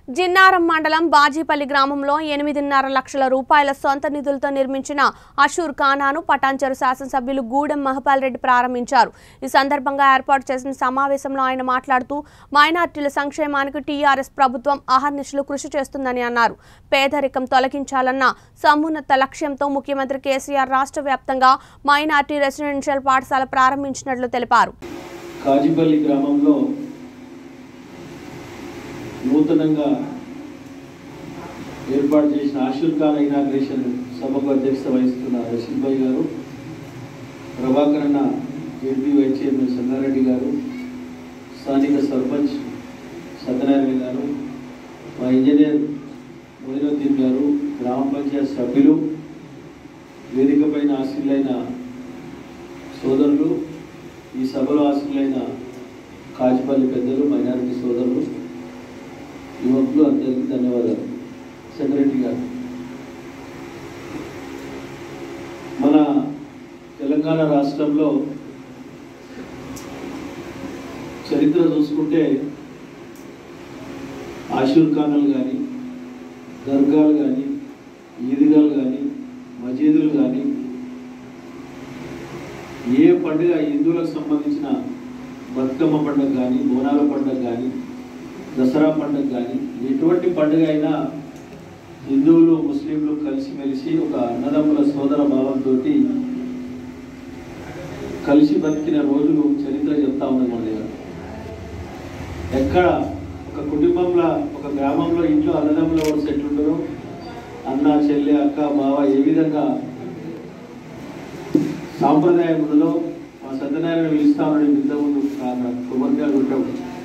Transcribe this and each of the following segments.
జిన్నారం మండలం బాజీపల్లి గ్రామంలో ఎనిమిదిన్నర లక్షల రూపాయల సొంత నిధులతో నిర్మించిన అషూర్ ఖానాను పటాన్చెరు శాసనసభ్యులు గూడెం మహపాల్ రెడ్డి ప్రారంభించారు ఈ సందర్భంగా ఏర్పాటు చేసిన సమావేశంలో ఆయన మాట్లాడుతూ మైనార్టీల సంక్షేమానికి టీఆర్ఎస్ ప్రభుత్వం అహర్నిశలు కృషి చేస్తుందని అన్నారు పేదరికం తొలగించాలన్న సమున్నత లక్ష్యంతో ముఖ్యమంత్రి కేసీఆర్ రాష్ట్ర వ్యాప్తంగా మైనార్టీ రెసిడెన్షియల్ పాఠశాల ప్రారంభించినట్లు తెలిపారు కాజిపల్లి గ్రామంలో నూతనంగా ఏర్పాటు చేసిన ఆషూర్ ఖాన్ ఇనాగ్రేషన్ సభకు అధ్యక్షత వహిస్తున్న రషీద్ భాయ్ గారు ప్రభాకర్ అన్న జెడ్పీ వైస్ చైర్మన్ సంగారెడ్డి గారు స్థానిక సర్పంచ్ సత్యనారాయణ గారు మా ఇంజనీర్ మొయినుద్దీన్ గారు గ్రామ పంచాయత్ సభ్యులు వేదిక పైన ఆశీలైన సోదరులు ఈ సభలో ఆశీలైన కాజిపల్లి పెద్దలు మైనారిటీ సోదరులు యువకులు అందరికీ ధన్యవాదాలు సెక్రటరీ గారు మన తెలంగాణ రాష్ట్రంలో చరిత్ర చూసుకుంటే ఆషూర్ ఖానాలు కానీ దర్గాలు కానీ ఈద్గాలు కానీ మసీదులు కానీ ఏ పండుగ హిందువులకు సంబంధించిన బతుకమ్మ పండుగ కానీ బోనాల పండుగ కానీ దసరా పండుగ కానీ ఎటువంటి పండుగ అయినా హిందువులు ముస్లింలు కలిసిమెలిసి ఒక అన్నదమ్ముల సోదర భావంతో కలిసి బతికిన రోజులు చరిత్ర చెప్తా ఉంది మన దగ్గర ఎక్కడ ఒక కుటుంబంలో ఒక గ్రామంలో ఇంట్లో అన్నదమ్ముల వరుస ఎట్లుంటారో అన్న చెల్లె అక్క బావ ఏ విధంగా సాంప్రదాయంలో మా సత్యనారాయణ పిలుస్తా ఉన్నాడు ఇంత ముందు కొబ్బరికాయలు ఉంటాం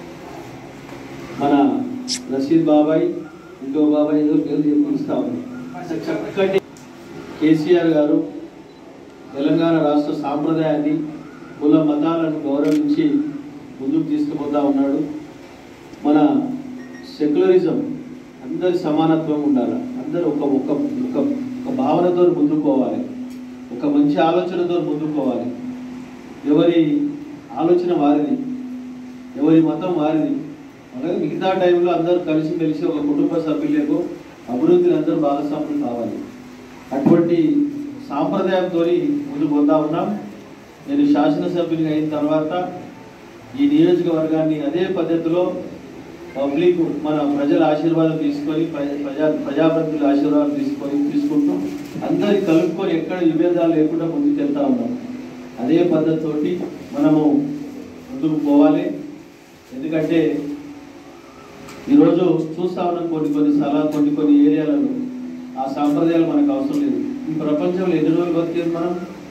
మన రషీద్ బాబాయ్ ఇంకో బాబాయ్ ఏదో పేరు చెప్పి పిలుస్తా ఉన్నాం చక్కటి కేసీఆర్ గారు తెలంగాణ రాష్ట్ర సాంప్రదాయాన్ని కుల మతాలను గౌరవించి ముందుకు తీసుకుపోతా ఉన్నాడు మన సెక్యులరిజం అందరి సమానత్వం ఉండాలి అందరూ ఒక ఒక ఒక ఒక భావనతో ముందుకు పోవాలి ఒక మంచి ఆలోచనతో ముందుకు పోవాలి ఎవరి ఆలోచన వారిది ఎవరి మతం వారిది అలాగే మిగతా టైంలో అందరూ కలిసి మెలిసి ఒక కుటుంబ సభ్యులకు అభివృద్ధిని అందరూ భాగస్వాములు కావాలి అటువంటి సాంప్రదాయంతో ముందుకు పోతా ఉన్నాం నేను శాసనసభ్యునిగా అయిన తర్వాత ఈ నియోజకవర్గాన్ని అదే పద్ధతిలో పబ్లిక్ మన ప్రజల ఆశీర్వాదం తీసుకొని ప్రజ- ప్రజా ప్రజాప్రతినిధుల ఆశీర్వాదం తీసుకొని తీసుకుంటూ అందరి కలుపుకొని ఎక్కడ విభేదాలు లేకుండా ముందుకు వెళ్తా ఉన్నాం అదే పద్ధతితోటి మనము ముందుకు పోవాలి ఎందుకంటే ఈరోజు చూస్తా ఉన్నాం కొన్ని కొన్ని స్థలాలు కొన్ని కొన్ని ఏరియాలలో ఆ సాంప్రదాయాలు మనకు అవసరం లేదు ఈ ప్రపంచంలో ఎన్ని రోజులు బతికేది మనం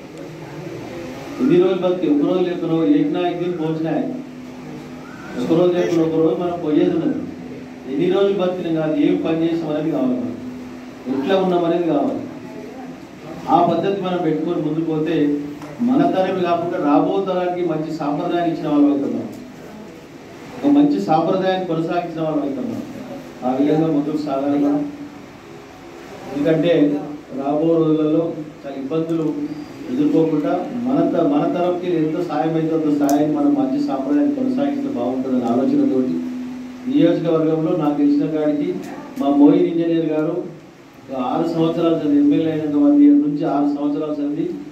ఎన్ని రోజులు బతికే ఒక రోజు లేక రోజు ఏకినా ఎక్కి పోచినాయి ఒక రోజు లేకుండా ఒక రోజు మనం పోయేది ఉన్నది ఎన్ని రోజులు బతికిన కాదు ఏం పని చేసాం అనేది కావాలి మనం ఎట్లా ఉన్నాం అనేది కావాలి ఆ పద్ధతి మనం పెట్టుకొని ముందుకు పోతే మన తరం కాకుండా రాబో తరానికి మంచి సాంప్రదాయాన్ని ఇచ్చిన వాళ్ళు అవుతున్నాం ఒక మంచి సాంప్రదాయాన్ని కొనసాగించిన వాళ్ళు అవుతున్నాం ఆ విధంగా ముందుకు సాగాలి మనం ఎందుకంటే రాబో రోజులలో చాలా ఇబ్బందులు ఎదుర్కోకుండా మన త- మన తరఫుకి ఎంత సాయం అయితే అంత సాయాన్ని మనం మంచి సాంప్రదాయాన్ని కొనసాగిస్తే బాగుంటుందనే ఆలోచనతోటి నియోజకవర్గంలో నాకు తెలిసిన కాడికి మా మోయిన్ ఇంజనీర్ గారు ఒక ఆరు సంవత్సరాల సంది ఎమ్మెల్యే అయినాక వన్ ఇయర్ నుంచి ఆరు సంవత్సరాల సంది